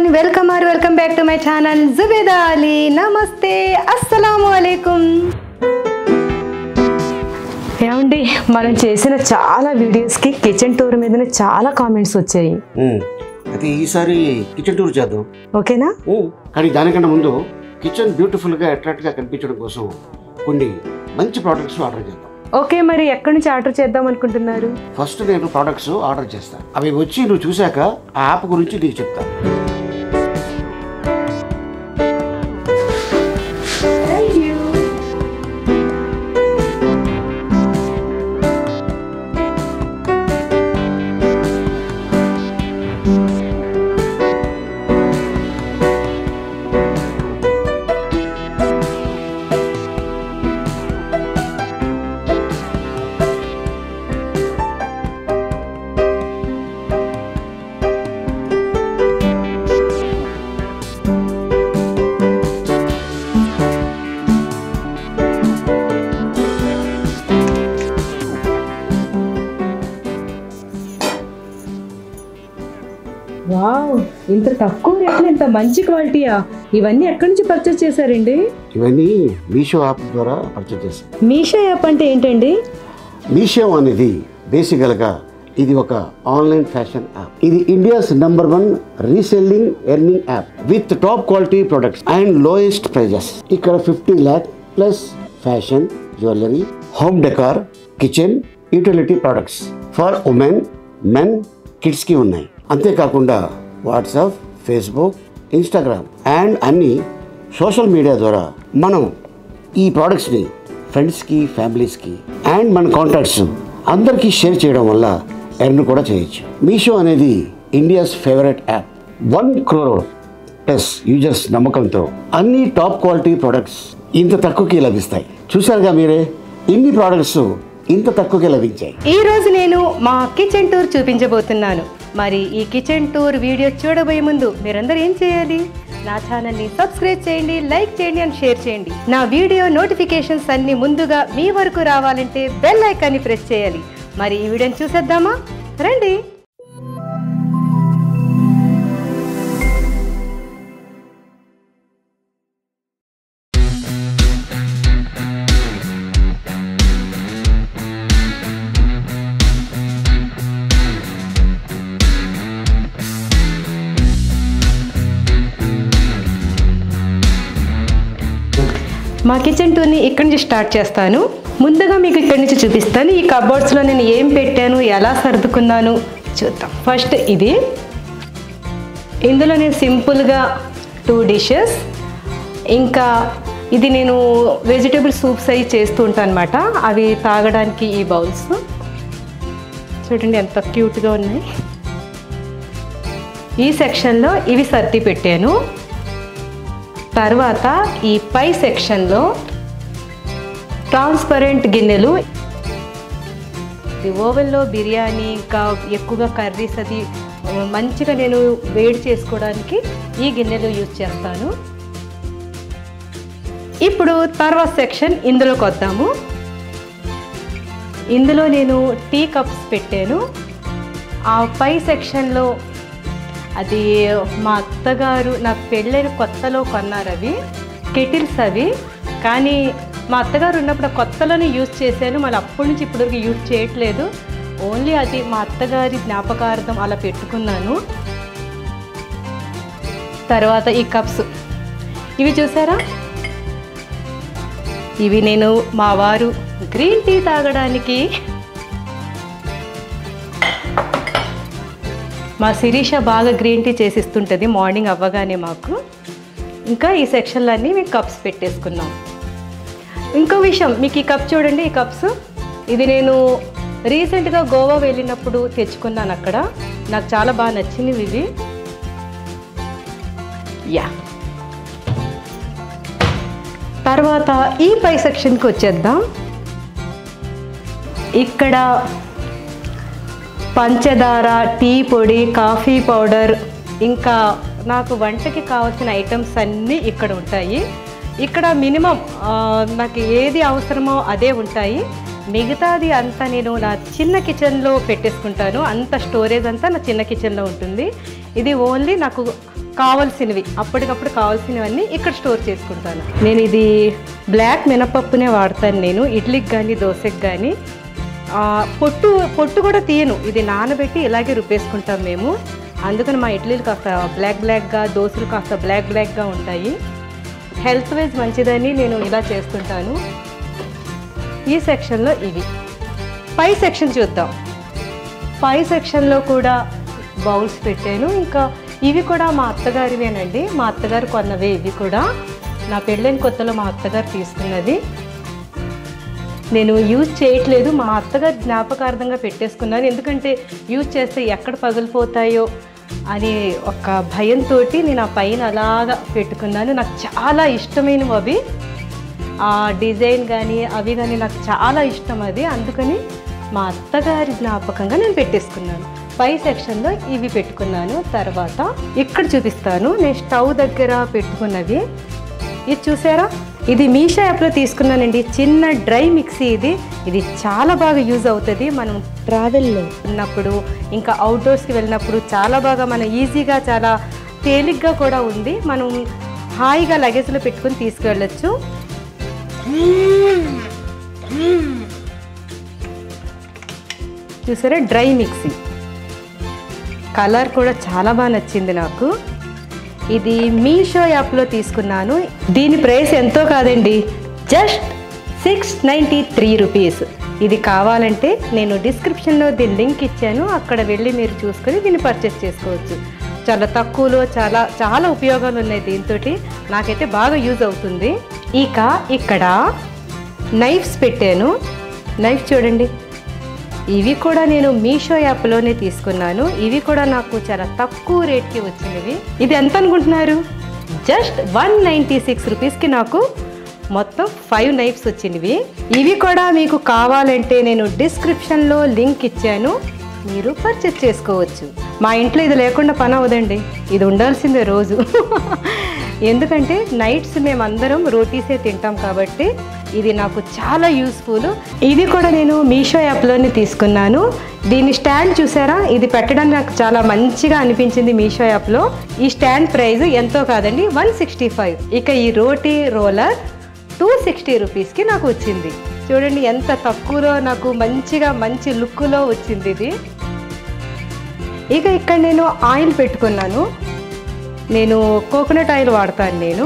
Welcome or welcome back to my channel Zubeda Ali నమస్తే అస్సలాము అలైకుం ఏమండి మనం చేసిన చాలా వీడియోస్కి కిచెన్ టూర్ మీదనే చాలా కామెంట్స్ వచ్చాయి ఉమ్. అయితే ఈసారి కిచెన్ టూర్ చేద్దాం ఓకేనా ఉమ్. కానీ దానికన్నా ముందు కిచెన్ బ్యూటిఫుల్గా అట్రాక్ట్గా కనిపించడం కోసం కొన్ని మంచి ప్రోడక్ట్స్ ఆర్డర్ చేద్దాం ఓకే మరి ఎక్కడి నుంచి ఆర్డర్ చేద్దాం అనుకుంటున్నారు ఫస్ట్ నేను ప్రోడక్ట్స్ ఆర్డర్ చేస్తాను అవి వచ్చి నువ్వు చూశాక ఆ యాప్ గురించి నీకు చెప్తాను వావ్ ఇంత తక్కువ రేట్లో ఇంత మంచి క్వాలిటీయా ఇవన్నీ ఎక్కడి నుంచి పర్చేస్ చేశారండి ఇవన్నీ మీషో యాప్ ద్వారా పర్చేజ్ చేస్తాను మీషో యాప్ అంటే ఏంటండి మీషో అనేది బేసికల్గా ఇది ఒక ఆన్లైన్ ఫ్యాషన్ యాప్ ఇది India's number one reselling earning app with top quality products and lowest prices ఇక్కడ fifty lakh plus fashion jewellery home decor kitchen utility products for women men కిడ్స్కి ఉన్నాయి అంతేకాకుండా వాట్సాప్ ఫేస్బుక్ ఇన్స్టాగ్రామ్ అండ్ అన్ని social media ద్వారా మనం ఈ ప్రోడక్ట్స్ని ఫ్రెండ్స్కి ఫ్యామిలీస్కి అండ్ మన కాంటాక్ట్స్ అందరికీ షేర్ చేయడం వల్ల ఎర్న్ కూడా చేయొచ్చు మీషో అనేది India's favourite app one crore plus users నమ్మకంతో అన్ని టాప్ క్వాలిటీ ప్రొడక్ట్స్ ఇంత తక్కువకి లభిస్తాయి చూసారుగా మీరే ఇన్ని ప్రోడక్ట్స్ ఇంత తక్కువకి లభించాయి ఈ రోజు నేను మా కిచెన్ టూర్ చూపించబోతున్నాను మరి ఈ కిచెన్ టూర్ వీడియో చూడబోయే ముందు మీరందరూ ఏం చేయాలి నా ఛానల్ని సబ్స్క్రైబ్ చేయండి లైక్ చేయండి అండ్ షేర్ చేయండి నా వీడియో నోటిఫికేషన్స్ అన్ని ముందుగా మీ వరకు రావాలంటే బెల్ ఐకాన్ని ప్రెస్ చేయాలి మరి ఈ వీడియోని చూసేద్దామా రండి మా కిచెన్ టూర్ని ఇక్కడి నుంచి స్టార్ట్ చేస్తాను ముందుగా మీకు ఇక్కడి నుంచి చూపిస్తాను ఈ కబోర్డ్స్లో నేను ఏం పెట్టాను ఎలా సర్దుకున్నాను చూద్దాం ఫస్ట్ ఇది ఇందులో నేను సింపుల్గా టూ డిషెస్ ఇంకా ఇది నేను వెజిటేబుల్ సూప్స్ అవి చేస్తూ ఉంటాను అనమాట అవి తాగడానికి ఈ బౌల్స్ చూడండి ఎంత క్యూట్గా ఉన్నాయి ఈ సెక్షన్లో ఇవి సర్ది పెట్టాను తర్వాత ఈ పై సెక్షన్లో ట్రాన్స్పరెంట్ గిన్నెలు ఇది ఓవెన్లో బిర్యానీ ఇంకా ఎక్కువగా కర్రీస్ అది మంచిగా నేను వేడి చేసుకోవడానికి ఈ గిన్నెలు యూజ్ చేస్తాను ఇప్పుడు తర్వాత సెక్షన్ ఇందులోకి వద్దాము ఇందులో నేను టీ కప్స్ పెట్టాను ఆ పై సెక్షన్లో అది మా అత్తగారు నాకు పెళ్ళైన కొత్తలో కొన్నారు అవి కెటిల్స్ అవి కానీ మా అత్తగారు ఉన్నప్పుడు ఆ కొత్తలోనే యూజ్ చేశాను మళ్ళీ అప్పటి నుంచి ఇప్పటివరకు యూజ్ చేయట్లేదు ఓన్లీ అది మా అత్తగారి జ్ఞాపకార్థం అలా పెట్టుకున్నాను తర్వాత ఈ కప్స్ ఇవి చూసారా ఇవి నేను మా వారు గ్రీన్ టీ తాగడానికి మా శిరీష బాగా గ్రీన్ టీ చేసిస్తుంటుంది మార్నింగ్ అవ్వగానే మాకు ఇంకా ఈ సెక్షన్లో అన్నీ మేము కప్స్ పెట్టేసుకున్నాం ఇంకో విషయం మీకు ఈ కప్ చూడండి ఈ కప్స్ ఇది నేను రీసెంట్గా గోవా వెళ్ళినప్పుడు తెచ్చుకున్నాను అక్కడ నాకు చాలా బాగా నచ్చినవి ఇవి యా తర్వాత ఈ పై సెక్షన్కి వచ్చేద్దాం ఇక్కడ పంచదార టీ పొడి కాఫీ పౌడర్ ఇంకా నాకు వంటకి కావాల్సిన ఐటమ్స్ అన్నీ ఇక్కడ ఉంటాయి ఇక్కడ మినిమం నాకు ఏది అవసరమో అదే ఉంటాయి మిగతాది అంతా నేను నా చిన్న కిచెన్లో పెట్టేసుకుంటాను అంత స్టోరేజ్ అంతా నా చిన్న కిచెన్లో ఉంటుంది ఇది ఓన్లీ నాకు కావాల్సినవి అప్పటికప్పుడు కావాల్సినవన్నీ ఇక్కడ స్టోర్ చేసుకుంటాను నేను ఇది బ్లాక్ మినపప్పునే వాడతాను నేను ఇడ్లీకి కానీ దోశకి కానీ ఆ, పొట్టు పొట్టు కూడా తీయను ఇది నానబెట్టి ఇలాగే రుబ్బేసుకుంటాం మేము అందుకని మా ఇడ్లీలు కాస్త బ్లాక్ బ్లాక్గా దోశలు కాస్త బ్లాక్ బ్లాక్గా ఉంటాయి హెల్త్ వైజ్ మంచిదని నేను ఇలా చేస్తుంటాను ఈ సెక్షన్లో ఇవి పై సెక్షన్ చూద్దాం పై సెక్షన్లో కూడా బౌల్స్ పెట్టాను ఇంకా ఇవి కూడా మా అత్తగారివేనండి మా అత్తగారు కొన్నవే ఇవి కూడా నా పెళ్ళైన కొత్తలో మా అత్తగారు తీసుకున్నది నేను యూజ్ చేయట్లేదు మా అత్తగారు జ్ఞాపకార్థంగా పెట్టేసుకున్నాను ఎందుకంటే యూజ్ చేస్తే ఎక్కడ పగిలిపోతాయో అని ఒక భయంతో నేను ఆ పైన అలాగా పెట్టుకున్నాను నాకు చాలా ఇష్టమైనవి అవి ఆ డిజైన్ కానీ అవి కానీ నాకు చాలా ఇష్టం అది అందుకని మా అత్తగారి జ్ఞాపకంగా నేను పెట్టేసుకున్నాను పై సెక్షన్లో ఇవి పెట్టుకున్నాను తర్వాత ఇక్కడ చూపిస్తాను నేను స్టవ్ దగ్గర పెట్టుకున్నవి ఇది చూసారా ఇది మీషో యాప్లో తీసుకున్నానండి చిన్న డ్రై మిక్సీ ఇది ఇది చాలా బాగా యూజ్ అవుతుంది మనం ట్రావెల్లో ఉన్నప్పుడు ఇంకా అవుట్డోర్స్కి వెళ్ళినప్పుడు చాలా బాగా మనం ఈజీగా చాలా తేలిగ్గా కూడా ఉంది మనం హాయిగా లగేజ్లో పెట్టుకొని తీసుకెళ్ళచ్చు చూసారా డ్రై మిక్సీ కలర్ కూడా చాలా బాగా నచ్చింది నాకు ఇది మీషో యాప్లో తీసుకున్నాను దీని ప్రైస్ ఎంతో కాదండి just six ninety three rupees ఇది కావాలంటే నేను డిస్క్రిప్షన్లో దీని లింక్ ఇచ్చాను అక్కడ వెళ్ళి మీరు చూసుకొని దీన్ని పర్చేస్ చేసుకోవచ్చు చాలా తక్కువలో చాలా చాలా ఉపయోగాలు ఉన్నాయి దీంతో నాకైతే బాగా యూజ్ అవుతుంది ఇక ఇక్కడ నైఫ్స్ పెట్టాను నైఫ్ చూడండి ఇవి కూడా నేను మీషో యాప్లోనే తీసుకున్నాను ఇవి కూడా నాకు చాలా తక్కువ రేట్కి వచ్చినవి ఇది ఎంత అనుకుంటున్నారు జస్ట్ వన్ నైంటీ సిక్స్ రూపీస్కి నాకు మొత్తం ఫైవ్ నైఫ్స్ వచ్చినవి ఇవి కూడా మీకు కావాలంటే నేను డిస్క్రిప్షన్లో లింక్ ఇచ్చాను మీరు పర్చేస్ చేసుకోవచ్చు మా ఇంట్లో ఇది లేకుండా పని అవదండి ఇది ఉండాల్సిందే రోజు ఎందుకంటే నైట్స్ మేమందరం రోటీసే తింటాం కాబట్టి ఇది నాకు చాలా యూస్ఫుల్ ఇది కూడా నేను మీషో యాప్లోనే తీసుకున్నాను దీని స్టాండ్ చూసారా ఇది పెట్టడానికి నాకు చాలా మంచిగా అనిపించింది మీషో యాప్లో ఈ స్టాండ్ ప్రైస్ ఎంతో కాదండి వన్ సిక్స్టీ ఫైవ్ ఇక ఈ రోటీ రోలర్ టూ సిక్స్టీ రూపీస్కి నాకు వచ్చింది చూడండి ఎంత తక్కువలో నాకు మంచిగా మంచి లుక్లో వచ్చింది ఇది ఇక ఇక్కడ నేను ఆయిల్ పెట్టుకున్నాను నేను కోకోనట్ ఆయిల్ వాడతాను నేను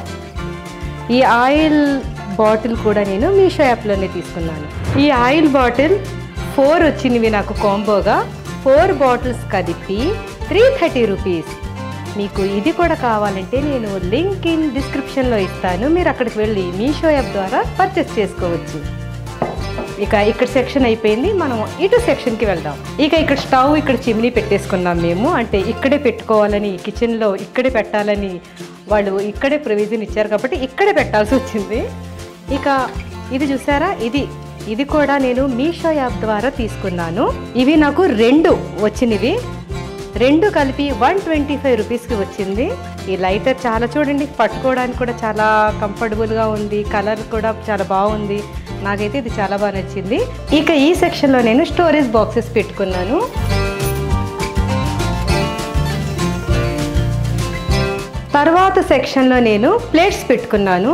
ఈ ఆయిల్ బాటిల్ కూడా నేను మీషో యాప్లోనే తీసుకున్నాను ఈ ఆయిల్ బాటిల్ ఫోర్ వచ్చినవి నాకు కాంబోగా ఫోర్ బాటిల్స్ కలిపి త్రీ థర్టీ రూపీస్ మీకు ఇది కూడా కావాలంటే నేను లింక్ ఇన్ డిస్క్రిప్షన్లో ఇస్తాను మీరు అక్కడికి వెళ్ళి మీషో యాప్ ద్వారా పర్చేస్ చేసుకోవచ్చు ఇక ఇక్కడ సెక్షన్ అయిపోయింది మనం ఇటు సెక్షన్కి వెళ్దాం ఇక ఇక్కడ స్టవ్ ఇక్కడ చిమ్నీ పెట్టేసుకున్నాం మేము అంటే ఇక్కడే పెట్టుకోవాలని కిచెన్లో ఇక్కడే పెట్టాలని వాళ్ళు ఇక్కడే ప్రొవిజన్ ఇచ్చారు కాబట్టి ఇక్కడే పెట్టాల్సి వచ్చింది ఇక ఇది చూసారా ఇది ఇది కూడా నేను మీషో యాప్ ద్వారా తీసుకున్నాను ఇవి నాకు రెండు వచ్చినవి రెండు కలిపి వన్ ట్వంటీ ఫైవ్ రూపీస్కి వచ్చింది ఈ లైటర్ చాలా చూడండి పట్టుకోవడానికి కూడా చాలా కంఫర్టబుల్గా ఉంది కలర్ కూడా చాలా బాగుంది నాకైతే ఇది చాలా బాగా నచ్చింది ఇక ఈ సెక్షన్లో నేను స్టోరేజ్ బాక్సెస్ పెట్టుకున్నాను తర్వాత సెక్షన్లో నేను ప్లేట్స్ పెట్టుకున్నాను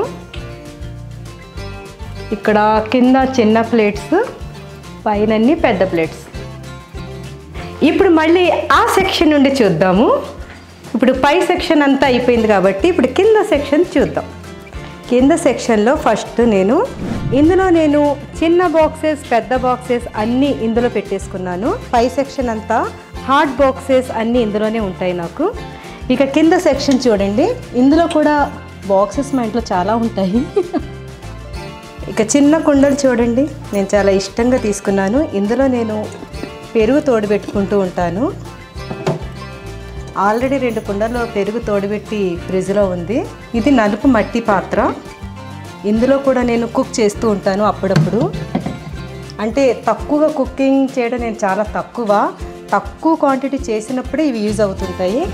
ఇక్కడ కింద చిన్న ప్లేట్స్ పైనన్ని పెద్ద ప్లేట్స్ ఇప్పుడు మళ్ళీ ఆ సెక్షన్ నుండి చూద్దాము ఇప్పుడు పై సెక్షన్ అంతా అయిపోయింది కాబట్టి ఇప్పుడు కింద సెక్షన్ చూద్దాం కింద సెక్షన్లో ఫస్ట్ నేను ఇందులో నేను చిన్న బాక్సెస్ పెద్ద బాక్సెస్ అన్నీ ఇందులో పెట్టేసుకున్నాను పై సెక్షన్ అంతా హార్డ్ బాక్సెస్ అన్నీ ఇందులోనే ఉంటాయి నాకు ఇక కింద సెక్షన్ చూడండి ఇందులో కూడా బాక్సెస్ మా ఇంట్లో చాలా ఉంటాయి ఇక చిన్న కుండలు చూడండి నేను చాలా ఇష్టంగా తీసుకున్నాను ఇందులో నేను పెరుగు తోడుపెట్టుకుంటూ ఉంటాను ఆల్రెడీ రెండు కుండల్లో పెరుగు తోడుపెట్టి ఫ్రిడ్జ్లో ఉంది ఇది నలుపు మట్టి పాత్ర ఇందులో కూడా నేను కుక్ చేస్తూ ఉంటాను అప్పుడప్పుడు అంటే తక్కువగా కుకింగ్ చేయడం నేను చాలా తక్కువ తక్కువ క్వాంటిటీ చేసినప్పుడే ఇవి యూజ్ అవుతుంటాయి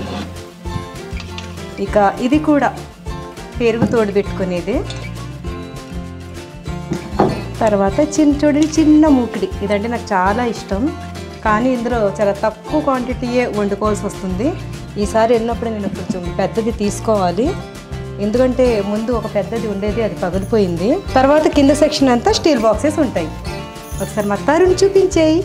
ఇక ఇది కూడా పెరుగు తోడు పెట్టుకునేది తర్వాత చిన్న చూడండి చిన్న మూకిడి ఇదంటే నాకు చాలా ఇష్టం కానీ ఇందులో చాలా తక్కువ క్వాంటిటీయే వండుకోవాల్సి వస్తుంది ఈసారి వెళ్ళినప్పుడు నేను కొంచెం పెద్దది తీసుకోవాలి ఎందుకంటే ముందు ఒక పెద్దది ఉండేది అది పగిలిపోయింది తర్వాత కింద సెక్షన్ అంతా స్టీల్ బాక్సెస్ ఉంటాయి ఒకసారి మా తరుణ్ చూపించేయి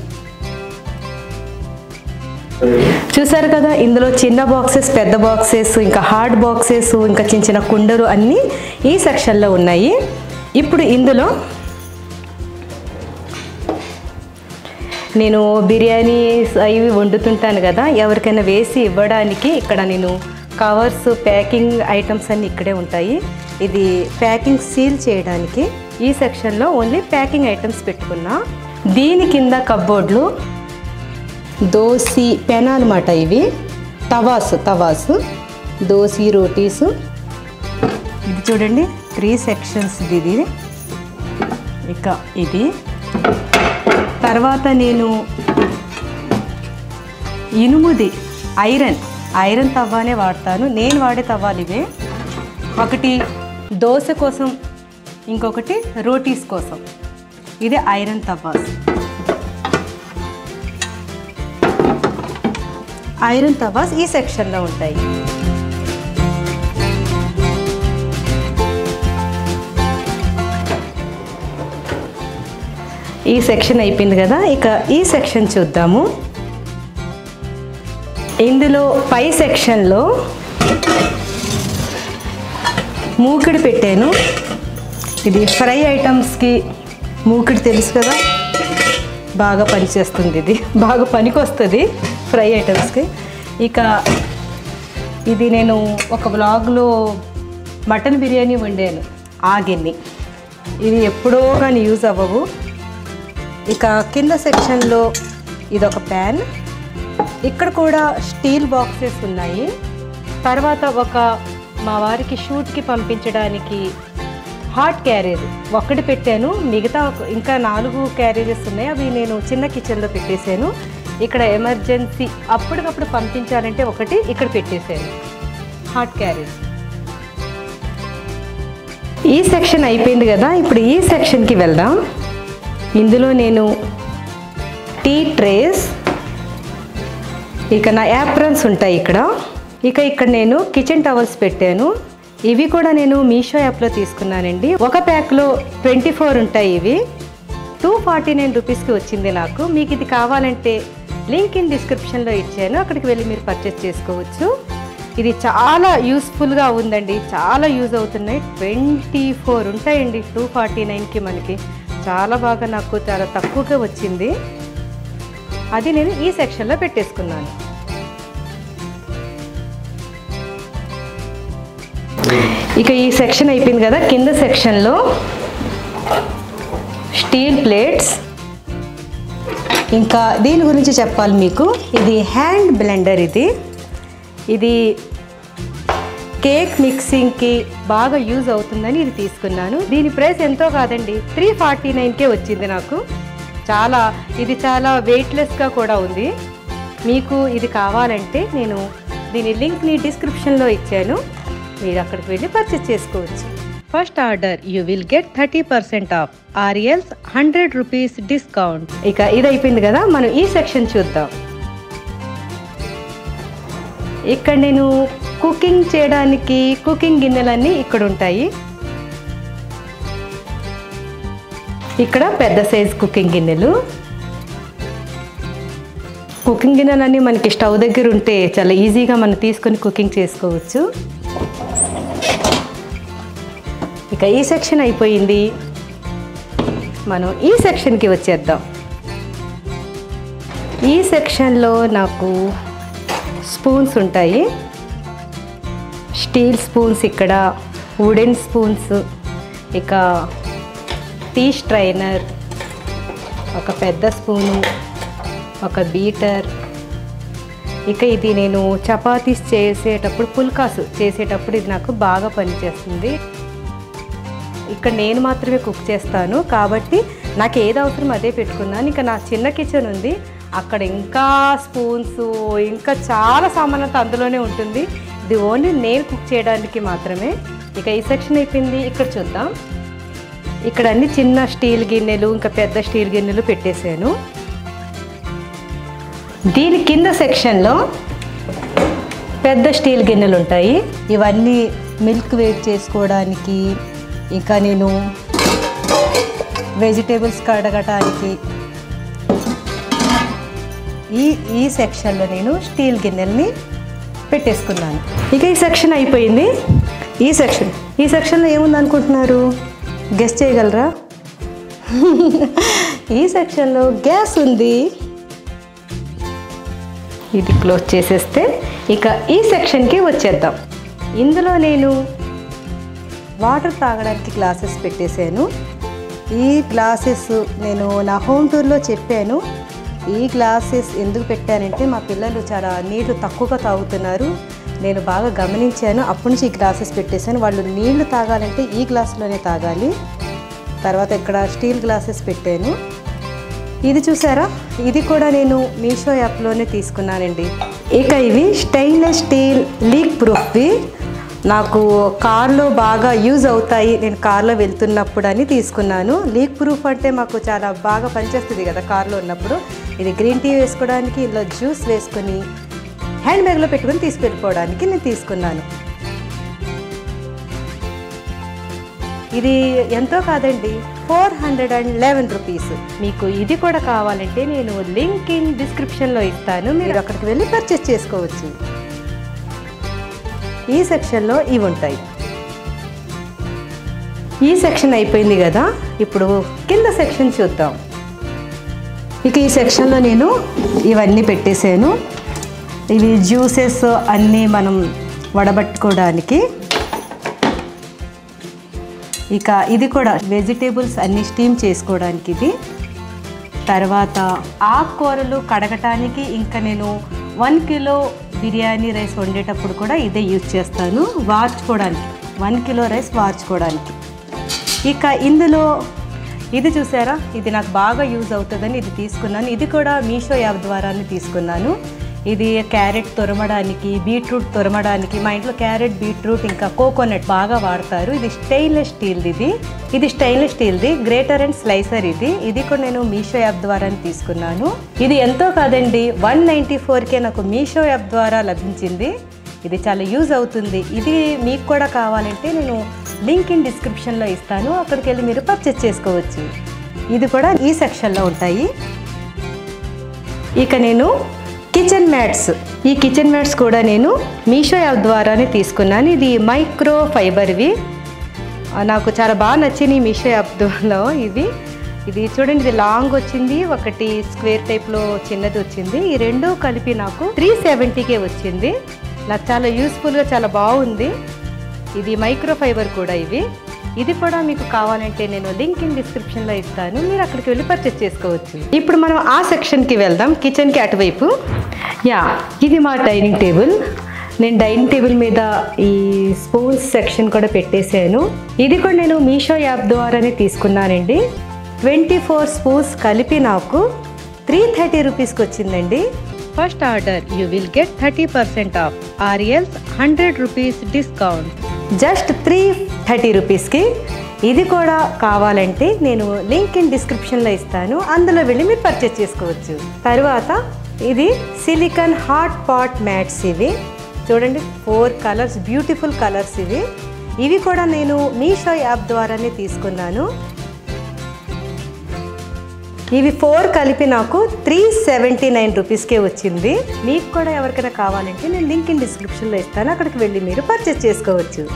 చూసారు కదా ఇందులో చిన్న బాక్సెస్ పెద్ద బాక్సెస్ ఇంకా హార్డ్ బాక్సెస్ ఇంకా చిన్న చిన్న కుండలు అన్నీ ఈ సెక్షన్లో ఉన్నాయి ఇప్పుడు ఇందులో నేను బిర్యానీ అవి వండుతుంటాను కదా ఎవరికైనా వేసి ఇవ్వడానికి ఇక్కడ నేను కవర్స్ ప్యాకింగ్ ఐటమ్స్ అన్నీ ఇక్కడే ఉంటాయి ఇది ప్యాకింగ్ సీల్ చేయడానికి ఈ సెక్షన్లో ఓన్లీ ప్యాకింగ్ ఐటమ్స్ పెట్టుకున్నా దీని కింద కబ్బోర్డ్లు దోసి పెన అనమాట ఇవి తవాస్ తవాస్ దోసి రోటీస్ ఇది చూడండి త్రీ సెక్షన్స్ ఇది ఇక ఇది తర్వాత నేను ఇనుముది ఐరన్ ఐరన్ తవ్వానే వాడతాను నేను వాడే తవ్వాలి ఇవే ఒకటి దోశ కోసం ఇంకొకటి రోటీస్ కోసం ఇది ఐరన్ తవ్వాస్ ఐరన్ తవాస్ ఈ సెక్షన్లో ఉంటాయి ఈ సెక్షన్ అయిపోయింది కదా ఇక ఈ సెక్షన్ చూద్దాము ఇందులో పై సెక్షన్లో మూకిడి పెట్టాను ఇది ఫ్రై ఐటమ్స్కి మూకిడి తెలుసు కదా బాగా పనిచేస్తుంది ఇది బాగా పనికి వస్తుంది ఫ్రై ఐటమ్స్కి ఇక ఇది నేను ఒక బ్లాగ్లో మటన్ బిర్యానీ వండాను ఆ గిన్నె ఇది ఎప్పుడో కానీ యూజ్ అవ్వవు ఇక కింద సెక్షన్లో ఇది ఒక ప్యాన్ ఇక్కడ కూడా స్టీల్ బాక్సెస్ ఉన్నాయి తర్వాత ఒక మా వారికి షూట్కి పంపించడానికి హాట్ క్యారేజ్ ఒక్కటి పెట్టాను మిగతా ఒక- ఇంకా నాలుగు క్యారేజెస్ ఉన్నాయి అవి నేను చిన్న కిచెన్లో పెట్టేశాను ఇక్కడ ఎమర్జెన్సీ అప్పటికప్పుడు పంపించాలంటే ఒకటి ఇక్కడ పెట్టేశాను హాట్ క్యారేజ్ ఈ సెక్షన్ అయిపోయింది కదా ఇప్పుడు ఈ సెక్షన్కి వెళ్దాం ఇందులో నేను టీ ట్రేస్ ఇక నా యాప్రన్స్ ఉంటాయి ఇక్కడ ఇక ఇక్కడ నేను కిచెన్ టవల్స్ పెట్టాను ఇవి కూడా నేను మీషో యాప్లో తీసుకున్నానండి ఒక ప్యాక్లో ట్వంటీ ఫోర్ ఉంటాయి ఇవి టూ ఫార్టీ నైన్ రూపీస్కి వచ్చింది నాకు మీకు ఇది కావాలంటే లింక్ ఇన్ డిస్క్రిప్షన్లో ఇచ్చాను అక్కడికి వెళ్ళి మీరు పర్చేస్ చేసుకోవచ్చు ఇది చాలా యూస్ఫుల్గా ఉందండి చాలా యూజ్ అవుతున్నాయి ట్వంటీ ఫోర్ ఉంటాయండి టూ ఫార్టీ నైన్కి మనకి చాలా బాగా నాకు చాలా తక్కువగా వచ్చింది అది నేను ఈ సెక్షన్లో పెట్టేసుకున్నాను ఇక ఈ సెక్షన్ అయిపోయింది కదా కింద సెక్షన్లో స్టీల్ ప్లేట్స్ ఇంకా దీని గురించి చెప్పాలి మీకు ఇది హ్యాండ్ బ్లెండర్ ఇది ఇది కేక్ మిక్సింగ్కి బాగా యూజ్ అవుతుందని ఇది తీసుకున్నాను దీని ప్రైస్ ఎంతో కాదండి త్రీ ఫార్టీ నైన్కే వచ్చింది నాకు చాలా ఇది చాలా వెయిట్లెస్గా కూడా ఉంది మీకు ఇది కావాలంటే నేను దీని లింక్ని డిస్క్రిప్షన్లో ఇచ్చాను మీరు అక్కడికి వెళ్ళి పర్చేస్ చేసుకోవచ్చు first order you will get thirty percent off or else hundred rupees discount ఇక ఇది అయిపోయింది కదా మనం ఈ సెక్షన్ చూద్దాం ఇక్కడ నేను కుకింగ్ చేయడానికి కుకింగ్ గిన్నెలన్నీ ఇక్కడ ఉంటాయి ఇక్కడ పెద్ద సైజ్ కుకింగ్ గిన్నెలు కుకింగ్ గిన్నెలన్నీ మనకి స్టవ్ దగ్గర ఉంటే చాలా ఈజీగా మనం తీసుకొని కుకింగ్ చేసుకోవచ్చు ఇక ఈ సెక్షన్ అయిపోయింది మనం ఈ సెక్షన్కి వచ్చేద్దాం ఈ సెక్షన్లో నాకు స్పూన్స్ ఉంటాయి స్టీల్ స్పూన్స్ ఇక్కడ వుడెన్ స్పూన్స్ ఇక టీ స్ట్రైనర్ ఒక పెద్ద స్పూను ఒక బీటర్ ఇక ఇది నేను చపాతీస్ చేసేటప్పుడు పుల్కాసు చేసేటప్పుడు ఇది నాకు బాగా పనిచేస్తుంది ఇక్కడ నేను మాత్రమే కుక్ చేస్తాను కాబట్టి నాకు ఏది అవసరం అదే పెట్టుకున్నాను ఇంకా నా చిన్న కిచెన్ ఉంది అక్కడ ఇంకా స్పూన్స్ ఇంకా చాలా సామాన్ అంతా అందులోనే ఉంటుంది ఇది ఓన్లీ నేను కుక్ చేయడానికి మాత్రమే ఇక ఈ సెక్షన్ అయిపోయింది ఇక్కడ చూద్దాం ఇక్కడ అన్ని చిన్న స్టీల్ గిన్నెలు ఇంకా పెద్ద స్టీల్ గిన్నెలు పెట్టేశాను దీని కింద సెక్షన్లో పెద్ద స్టీల్ గిన్నెలు ఉంటాయి ఇవన్నీ మిల్క్ వేట్ చేసుకోవడానికి ఇంకా నేను వెజిటేబుల్స్ కడగటానికి ఈ ఈ సెక్షన్లో నేను స్టీల్ గిన్నెల్ని పెట్టేసుకున్నాను ఇక ఈ సెక్షన్ అయిపోయింది ఈ సెక్షన్ ఈ సెక్షన్లో ఏముంది అనుకుంటున్నారు గెస్ట్ చేయగలరా ఈ సెక్షన్లో గ్యాస్ ఉంది ఇది క్లోజ్ చేసేస్తే ఇక ఈ సెక్షన్కి వచ్చేద్దాం ఇందులో నేను వాటర్ తాగడానికి గ్లాసెస్ పెట్టేశాను ఈ గ్లాసెస్ నేను నా హోమ్ టూర్లో చెప్పాను ఈ గ్లాసెస్ ఎందుకు పెట్టానంటే మా పిల్లలు చాలా నీళ్లు తక్కువగా తాగుతున్నారు నేను బాగా గమనించాను అప్పటి నుంచి ఈ గ్లాసెస్ పెట్టేశాను వాళ్ళు నీళ్లు తాగాలంటే ఈ గ్లాసులోనే తాగాలి తర్వాత ఇక్కడ స్టీల్ గ్లాసెస్ పెట్టాను ఇది చూసారా ఇది కూడా నేను మీషో యాప్లోనే తీసుకున్నానండి ఇక ఇవి స్టెయిన్లెస్ స్టీల్ లీక్ ప్రూఫ్వి నాకు కార్లో బాగా యూజ్ అవుతాయి నేను కార్లో వెళ్తున్నప్పుడు అని తీసుకున్నాను లీక్ ప్రూఫ్ అంటే మాకు చాలా బాగా పనిచేస్తుంది కదా కార్లో ఉన్నప్పుడు ఇది గ్రీన్ టీ వేసుకోవడానికి ఇలా జ్యూస్ వేసుకొని హ్యాండ్ బ్యాగ్లో పెట్టుకొని తీసుకెళ్ళిపోవడానికి నేను తీసుకున్నాను ఇది ఎంతో కాదండి four hundred and eleven rupees మీకు ఇది కూడా కావాలంటే నేను లింక్ ఇన్ డిస్క్రిప్షన్లో ఇస్తాను మీరు అక్కడికి వెళ్ళి పర్చేస్ చేసుకోవచ్చు ఈ సెక్షన్లో ఇవి ఉంటాయి ఈ సెక్షన్ అయిపోయింది కదా ఇప్పుడు కింద సెక్షన్ చూద్దాం ఇక ఈ సెక్షన్లో నేను ఇవన్నీ పెట్టేశాను ఇవి జ్యూసెస్ అన్నీ మనం వడబట్టుకోవడానికి ఇక ఇది కూడా వెజిటేబుల్స్ అన్ని స్టీమ్ చేసుకోవడానికి ఇది తర్వాత ఆకుకూరలు కడగటానికి ఇంకా నేను వన్ కిలో బిర్యానీ రైస్ వండేటప్పుడు కూడా ఇదే యూజ్ చేస్తాను వార్చుకోవడానికి వన్ కిలో రైస్ వార్చుకోవడానికి ఇక ఇందులో ఇది చూసారా ఇది నాకు బాగా యూజ్ అవుతుందని ఇది తీసుకున్నాను ఇది కూడా మీషో యాప్ ద్వారానే తీసుకున్నాను ఇది క్యారెట్ తురమడానికి బీట్రూట్ తురమడానికి మా ఇంట్లో క్యారెట్ బీట్రూట్ ఇంకా కోకోనట్ బాగా వాడతారు ఇది స్టెయిన్లెస్ స్టీల్ది ఇది ఇది స్టెయిన్లెస్ స్టీల్ది గ్రేటర్ అండ్ స్లైసర్ ఇది ఇది కూడా నేను మీషో యాప్ ద్వారా తీసుకున్నాను ఇది ఎంతో కాదండి వన్ నైంటీ ఫోర్కే నాకు మీషో యాప్ ద్వారా లభించింది ఇది చాలా యూజ్ అవుతుంది ఇది మీకు కూడా కావాలంటే నేను లింక్ ఇన్ డిస్క్రిప్షన్లో ఇస్తాను అక్కడికి వెళ్ళి మీరు పర్చేస్ చేసుకోవచ్చు ఇది కూడా ఈ సెక్షన్లో ఉంటాయి ఇక నేను కిచెన్ మ్యాట్స్ ఈ కిచెన్ మ్యాట్స్ కూడా నేను మీషో యాప్ ద్వారానే తీసుకున్నాను ఇది మైక్రో ఫైబర్వి ఆ, నాకు చాలా బాగా నచ్చింది ఈ మీషో యాప్లో ఇవి ఇది చూడండి ఇది లాంగ్ వచ్చింది ఒకటి స్క్వేర్ టైప్లో చిన్నది వచ్చింది ఈ రెండు కలిపి నాకు త్రీ సెవెంటీకే వచ్చింది నాకు చాలా యూస్ఫుల్గా చాలా బాగుంది ఇది మైక్రో ఫైబర్ కూడా ఇవి ఇది కూడా మీకు కావాలంటే నేను లింక్ ఇన్ డిస్క్రిప్షన్లో ఇస్తాను మీరు అక్కడికి వెళ్ళి పర్చేస్ చేసుకోవచ్చు ఇప్పుడు మనం ఆ సెక్షన్కి వెళ్దాం కిచెన్కి అటువైపు యా ఇది మా డైనింగ్ టేబుల్ నేను డైనింగ్ టేబుల్ మీద ఈ స్పూన్స్ సెక్షన్ కూడా పెట్టేశాను ఇది కూడా నేను మీషో యాప్ ద్వారానే తీసుకున్నానండి ట్వంటీ ఫోర్ స్పూన్స్ కలిపి నాకు త్రీ థర్టీ రూపీస్కి వచ్చిందండి first order you will get thirty percent off or else hundred rupees discount just three thirty రూపీస్కి ఇది కూడా కావాలంటే నేను లింక్ ఇన్ డిస్క్రిప్షన్లో ఇస్తాను అందులో వెళ్ళి మీరు పర్చేస్ చేసుకోవచ్చు తర్వాత ఇది సిలికాన్ హాట్ పాట్ మ్యాట్స్ ఇవి చూడండి ఫోర్ కలర్స్ బ్యూటిఫుల్ కలర్స్ ఇవి ఇవి కూడా నేను మీషో యాప్ ద్వారానే తీసుకున్నాను ఇవి ఫోర్ కలిపి నాకు త్రీ సెవెంటీ నైన్ రూపీస్కే వచ్చింది మీకు కూడా ఎవరికైనా కావాలంటే నేను లింక్ ఇన్ డిస్క్రిప్షన్లో ఇస్తాను అక్కడికి వెళ్ళి మీరు పర్చేస్ చేసుకోవచ్చు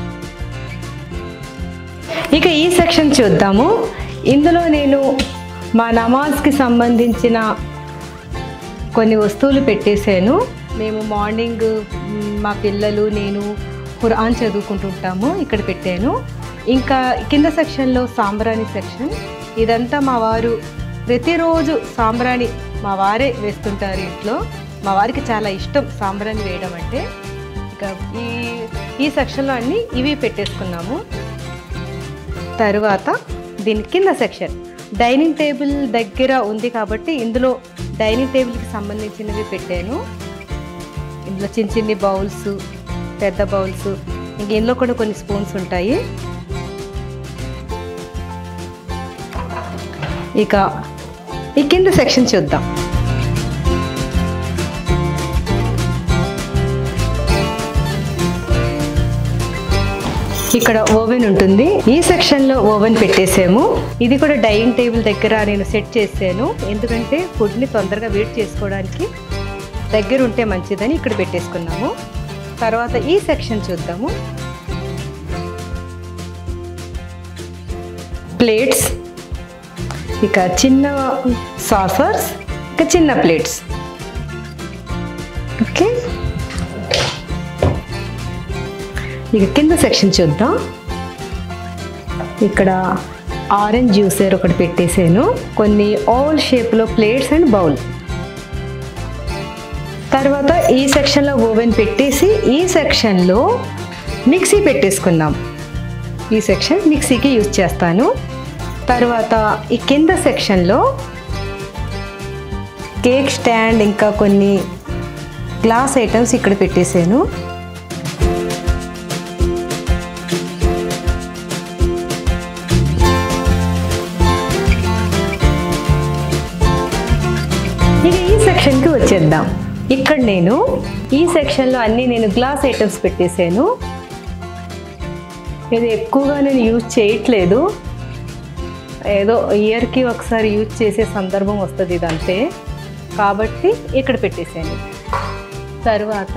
ఇక ఈ సెక్షన్ చూద్దాము ఇందులో నేను మా నమాజ్కి సంబంధించిన కొన్ని వస్తువులు పెట్టేశాను మేము మార్నింగ్ మ్, మా పిల్లలు నేను ఖురాన్ చదువుకుంటుంటాము ఇక్కడ పెట్టాను ఇంకా కింద సెక్షన్లో సాంబ్రాణి సెక్షన్ ఇదంతా మా వారు ప్రతిరోజు సాంబ్రాణి మా వారే వేస్తుంటారు ఇంట్లో మా వారికి చాలా ఇష్టం సాంబ్రాణి వేయడం అంటే ఇక ఈ ఈ సెక్షన్లో అన్నీ ఇవి పెట్టేసుకున్నాము తరువాత దీని కింద సెక్షన్ డైనింగ్ టేబుల్ దగ్గర ఉంది కాబట్టి ఇందులో డైనింగ్ టేబుల్కి సంబంధించినవి పెట్టాను ఇందులో చిన్న చిన్ని బౌల్స్ పెద్ద బౌల్స్ ఇంక ఇందులో కూడా కొన్ని స్పూన్స్ ఉంటాయి ఇక ఈ కింద సెక్షన్ చూద్దాం ఇక్కడ ఓవెన్ ఉంటుంది ఈ సెక్షన్ లో ఓవెన్ పెట్టేసాము ఇది కూడా డైనింగ్ టేబుల్ దగ్గర నేను సెట్ చేసాను ఎందుకంటే ఫుడ్ ని తొందరగా వేడి చేసుకోవడానికి దగ్గర ఉంటే మంచిదని ఇక్కడ పెట్టేసుకున్నాము తర్వాత ఈ సెక్షన్ చూద్దాము ప్లేట్స్ ఇక చిన్న సాసర్స్ ఇక చిన్న ప్లేట్స్ ఓకే ఇక కింద సెక్షన్ చూద్దాం ఇక్కడ ఆరెంజ్ జ్యూసర్ ఒకటి పెట్టేసాను కొన్ని ఓవల్ షేప్లో ప్లేట్స్ అండ్ బౌల్ తర్వాత ఈ సెక్షన్లో ఓవెన్ పెట్టేసి ఈ సెక్షన్లో మిక్సీ పెట్టేసుకుందాం ఈ సెక్షన్ మిక్సీకి యూజ్ చేస్తాను తర్వాత ఈ కింద సెక్షన్లో కేక్ స్టాండ్ ఇంకా కొన్ని గ్లాస్ ఐటమ్స్ ఇక్కడ పెట్టేశాను ఇక ఈ సెక్షన్కి వచ్చేద్దాం ఇక్కడ నేను ఈ సెక్షన్లో అన్నీ నేను గ్లాస్ ఐటమ్స్ పెట్టేశాను ఇది ఎక్కువగా నేను యూజ్ చేయట్లేదు ఏదో ఇయర్కి ఒకసారి యూజ్ చేసే సందర్భం వస్తుంది ఇదంతే కాబట్టి ఇక్కడ పెట్టేసాను తర్వాత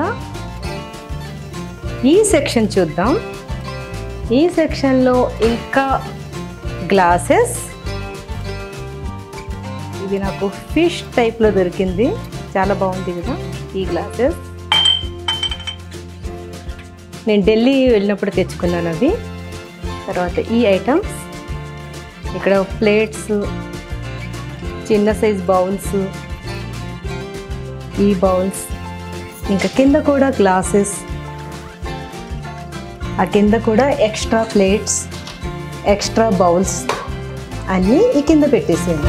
ఈ సెక్షన్ చూద్దాం ఈ సెక్షన్లో ఇంకా గ్లాసెస్ ఇది నాకు ఫిష్ టైప్లో దొరికింది చాలా బాగుంది కదా ఈ గ్లాసెస్ నేను ఢిల్లీ వెళ్ళినప్పుడు తెచ్చుకున్నాను అవి తర్వాత ఈ ఐటమ్స్ ఇక్కడ ప్లేట్స్ చిన్న సైజ్ బౌల్స్ ఈ బౌల్స్ ఇంకా కింద కూడా గ్లాసెస్ ఆ కింద కూడా ఎక్స్ట్రా ప్లేట్స్ ఎక్స్ట్రా బౌల్స్ అన్నీ ఈ కింద పెట్టేసాను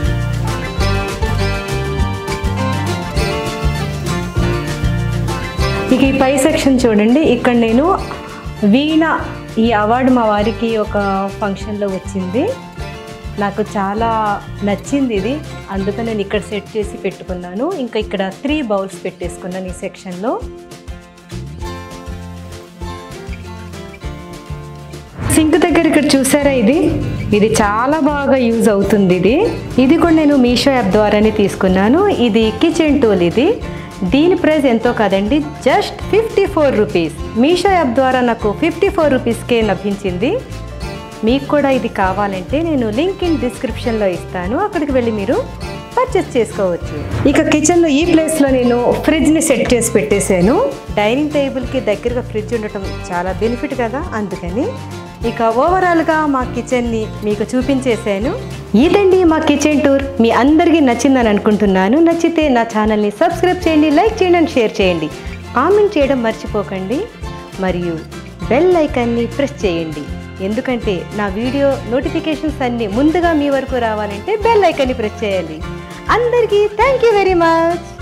ఇక ఈ పై సెక్షన్ చూడండి ఇక్కడ నేను వీణ ఈ అవార్డు మా వారికి ఒక ఫంక్షన్లో వచ్చింది నాకు చాలా నచ్చింది ఇది అందుకని నేను ఇక్కడ సెట్ చేసి పెట్టుకున్నాను ఇంకా ఇక్కడ త్రీ బౌల్స్ పెట్టేసుకున్నాను ఈ సెక్షన్లో సింక్ దగ్గర ఇక్కడ చూసారా ఇది ఇది చాలా బాగా యూజ్ అవుతుంది ఇది ఇది కూడా నేను మీషో యాప్ ద్వారానే తీసుకున్నాను ఇది కిచెన్ టూల్ ఇది దీని ప్రైస్ ఎంతో కాదండి just fifty four rupees Meesho app ద్వారా నాకు ఫిఫ్టీ ఫోర్ రూపీస్కే లభించింది మీకు కూడా ఇది కావాలంటే నేను లింక్ ఇన్ డిస్క్రిప్షన్లో ఇస్తాను అక్కడికి వెళ్ళి మీరు పర్చేస్ చేసుకోవచ్చు ఇక కిచెన్లో ఈ ప్లేస్లో నేను ఫ్రిడ్జ్ని సెట్ చేసి పెట్టేశాను డైనింగ్ టేబుల్కి దగ్గరగా ఫ్రిడ్జ్ ఉండటం చాలా బెనిఫిట్ కదా అందుకని ఇక ఓవరాల్గా మా కిచెన్ని మీకు చూపించేశాను ఇదండి మా కిచెన్ టూర్ మీ అందరికీ నచ్చిందని అనుకుంటున్నాను నచ్చితే నా ఛానల్ని సబ్స్క్రైబ్ చేయండి లైక్ చేయండి అండ్ షేర్ చేయండి కామెంట్ చేయడం మర్చిపోకండి మరియు బెల్ ఐకాన్ని ప్రెస్ చేయండి ఎందుకంటే నా వీడియో నోటిఫికేషన్స్ అన్నీ ముందుగా మీ వరకు రావాలంటే బెల్ ఐకాన్ని ప్రెస్ చేయాలి అందరికీ థ్యాంక్ యూ వెరీ మచ్